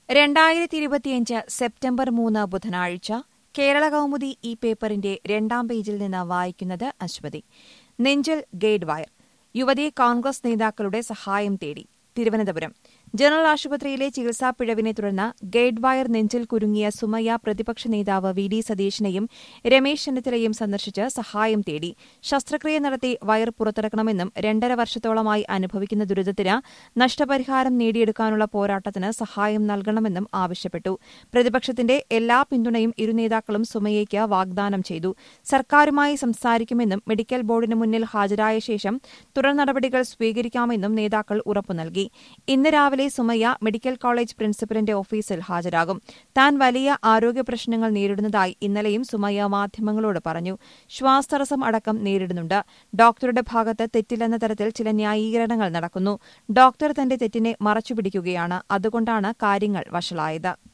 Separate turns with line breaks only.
രണ്ടായിരത്തി ഇരുപത്തിയഞ്ച് സെപ്റ്റംബർ മൂന്ന് ബുധനാഴ്ച കേരള കൗമുദി ഈ പേപ്പറിന്റെ രണ്ടാം പേജിൽ നിന്ന് വായിക്കുന്നത് അശ്വതി നെഞ്ചിൽ ഗൈഡ് വയർ യുവതി കോൺഗ്രസ് നേതാക്കളുടെ സഹായം തേടി തിരുവനന്തപുരം ജനറൽ ആശുപത്രിയിലെ ചികിത്സാ പിഴവിനെ തുടർന്ന് ഗൈഡ് വയർ നെഞ്ചിൽ കുരുങ്ങിയ സുമയ്യ പ്രതിപക്ഷ നേതാവ് വി ഡി സതീശനെയും രമേശ് ചെന്നിത്തലയും സന്ദർശിച്ച് സഹായം തേടി ശസ്ത്രക്രിയ നടത്തി വയർ പുറത്തിറക്കണമെന്നും രണ്ടര വർഷത്തോളമായി അനുഭവിക്കുന്ന ദുരിതത്തിന് നഷ്ടപരിഹാരം നേടിയെടുക്കാനുള്ള പോരാട്ടത്തിന് സഹായം നൽകണമെന്നും ആവശ്യപ്പെട്ടു പ്രതിപക്ഷത്തിന്റെ എല്ലാ പിന്തുണയും ഇരു നേതാക്കളും സുമയ്യയ്ക്ക് വാഗ്ദാനം ചെയ്തു സർക്കാരുമായി സംസാരിക്കുമെന്നും മെഡിക്കൽ ബോർഡിന് മുന്നിൽ ഹാജരായ ശേഷം തുടർ നടപടികൾ സ്വീകരിക്കാമെന്നും നേതാക്കൾ ഉറപ്പു നൽകി ഇന്ന് രാവിലെ സുമയ്യ മെഡിക്കൽ കോളേജ് പ്രിൻസിപ്പലിന്റെ ഓഫീസിൽ ഹാജരാകും താൻ വലിയ ആരോഗ്യ പ്രശ്നങ്ങൾ നേരിടുന്നതായി ഇന്നലെയും സുമയ്യ മാധ്യമങ്ങളോട് പറഞ്ഞു ശ്വാസതടസ്സം അടക്കം നേരിടുന്നുണ്ട് ഡോക്ടറുടെ ഭാഗത്ത് തെറ്റില്ലെന്ന തരത്തിൽ ചില ന്യായീകരണങ്ങൾ നടക്കുന്നു ഡോക്ടർ തന്റെ തെറ്റിനെ മറച്ചുപിടിക്കുകയാണ് അതുകൊണ്ടാണ് കാര്യങ്ങൾ വഷളായത്